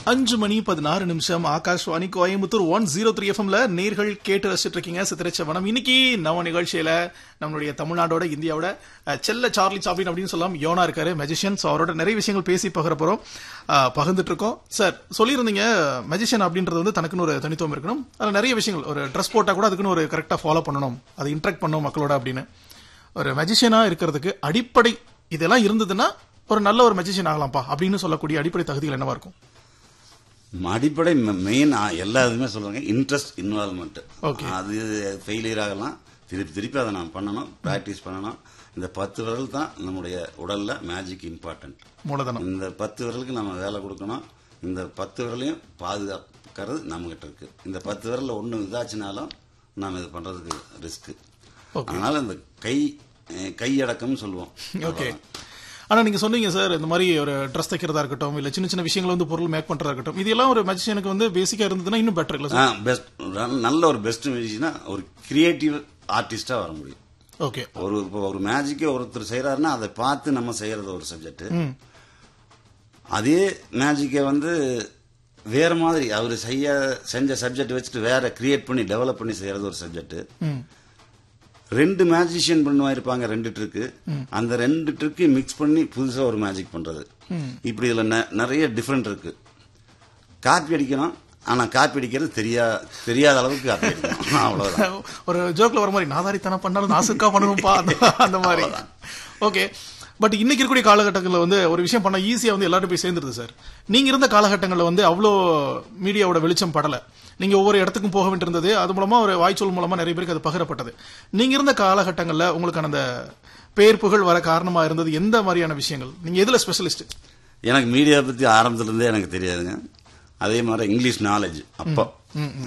அஞ்சு மணி பதினாறு நிமிஷம் Akashvani Coimbatore one zero three எஃப்எம்ல நேர்கள் கேட்டு ரசிச்சுட்டு இருக்கீங்க சித்திரச்ச வனம் இன்னைக்கு நம்ம நிகழ்ச்சியில நம்மளுடைய தமிழ்நாடோட இந்தியாவோட அஹ், செல்ல சார்லி சாப்ளின் அப்படின்னு சொல்லலாம் யோனா இருக்காரு மெஜிஷியன் ஸோ அவரோட நிறைய விஷயங்கள் பேசி பகிர போறோம் அஹ், பகிர்ந்துட்டு இருக்கோம் சார் சொல்லியிருந்தீங்க மெஜிஷியன் அப்படின்றது வந்து தனக்குன்னு ஒரு தனித்துவம் இருக்கணும் அதுல நிறைய விஷயங்கள் ஒரு ட்ரெஸ் போட்டா கூட அதுக்குன்னு ஒரு கரெக்டா ஃபாலோ பண்ணணும் அதை இன்ட்ராக்ட் பண்ணணும் மக்களோட அப்படின்னு ஒரு மெஜிஷியனா இருக்கிறதுக்கு அடிப்படை இதெல்லாம் இருந்ததுன்னா ஒரு நல்ல ஒரு மெஜிஷியன் ஆகலாம்ப்பா அப்படின்னு சொல்லக்கூடிய அடிப்படை தகுதிகள் என்னவா இருக்கும் அடிப்படை மெயின் எல்லா இதுவுமே சொல்றாங்க இன்ட்ரெஸ்ட் இன்வால்மெண்ட் Okay. அது ஃபெயிலியர் ஆகலாம் திருப்பி திருப்பி அதை நான் பண்ணணும் ப்ராக்டிஸ் பண்ணணும் இந்த பத்து விரல் தான் நம்முடைய உடல்ல மேஜிக் இம்பார்ட்டன்ட் மூலதனம் இந்த பத்து விரலுக்கு நம்ம வேலை கொடுக்கணும் இந்த பத்து விரலையும் பாதுகாக்கிறது நம்ம கிட்ட இருக்கு இந்த பத்து விரல்ல ஒண்ணு இதாச்சுனாலும் நாம இது பண்றதுக்கு ரிஸ்க் Okay. அதனால இந்த கை அஹ், கையடக்கம்னு சொல்லுவோம் ஓகே ஆனா நீங்க சொன்னீங்க சார் இந்த மாதிரி ஒரு ட்ரெஸ் தைக்கிறதா இருக்கட்டும் இல்ல சின்ன சின்ன விஷயங்களை வந்து பொருள் மேக் பண்றதா இருக்கட்டும் இது எல்லாம் ஒரு மெஜிஷியனுக்கு வந்து பேசிக்கா இருந்ததுன்னா இன்னும் பெட்டர் இல்ல சார் பெஸ்ட் நல்ல ஒரு பெஸ்ட் மியூசிக்னா ஒரு கிரியேட்டிவ் ஆர்டிஸ்டா வர முடியும் ஓகே ஒரு இப்போ ஒரு மேஜிக்கே ஒருத்தர் செய்யறாருன்னா அதை பார்த்து நம்ம செய்யறது ஒரு சப்ஜெக்ட் அதே மேஜிக்கை வந்து வேற மாதிரி அவர் செய்ய செஞ்ச சப்ஜெக்ட் வச்சுட்டு வேற கிரியேட் பண்ணி டெவலப் பண்ணி செய்யறது ஒரு சப்ஜெக்ட் ரெண்டு மேஜிஷியன் பண்ணுவா இருப்பாங்க ரெண்டு ட்ரிக்கு அந்த ரெண்டு ட்ரிக்கு மிக்ஸ் பண்ணி புதுசா ஒரு மேஜிக் பண்றது இப்படி இதுல நெ- நிறைய டிஃபரெண்ட் இருக்கு காப்பி அடிக்கணும் ஆனா காப்பி அடிக்கிறது தெரியா தெரியாத அளவுக்கு காப்பி அடிக்கணும் அவ்வளவுதான் ஒரு ஜோக்ல வர மாதிரி நாதாரித்தனம் பண்ணாலும் நாசுக்கா பண்ணணும்ப்பா அந்த- அந்த மாதிரி ஓகே பட் இன்னைக்கு இருக்கக்கூடிய காலகட்டங்களில் வந்து ஒரு விஷயம் பண்ண ஈஸியா வந்து எல்லாரும் போய் சேர்ந்துருது சார் நீங்க இருந்த காலகட்டங்களில் வந்து அவ்வளோ மீடியாவோட வெளிச்சம் படல நீங்க ஒவ்வொரு இடத்துக்கும் போக வேண்டியிருந்தது அது மூலமா ஒரு வாய்ச்சொல் மூலமா நிறைய பேருக்கு அது பகிரப்பட்டது நீங்க இருந்த காலகட்டங்களில் உங்களுக்கான அந்த பேர் புகழ் வர காரணமா இருந்தது எந்த மாதிரியான விஷயங்கள் நீங்க எதுல ஸ்பெஷலிஸ்ட் எனக்கு மீடியா பத்தி ஆரம்பத்துல இருந்தே எனக்கு தெரியாதுங்க அதே மாதிரி இங்கிலீஷ் நாலேஜ் அப்போ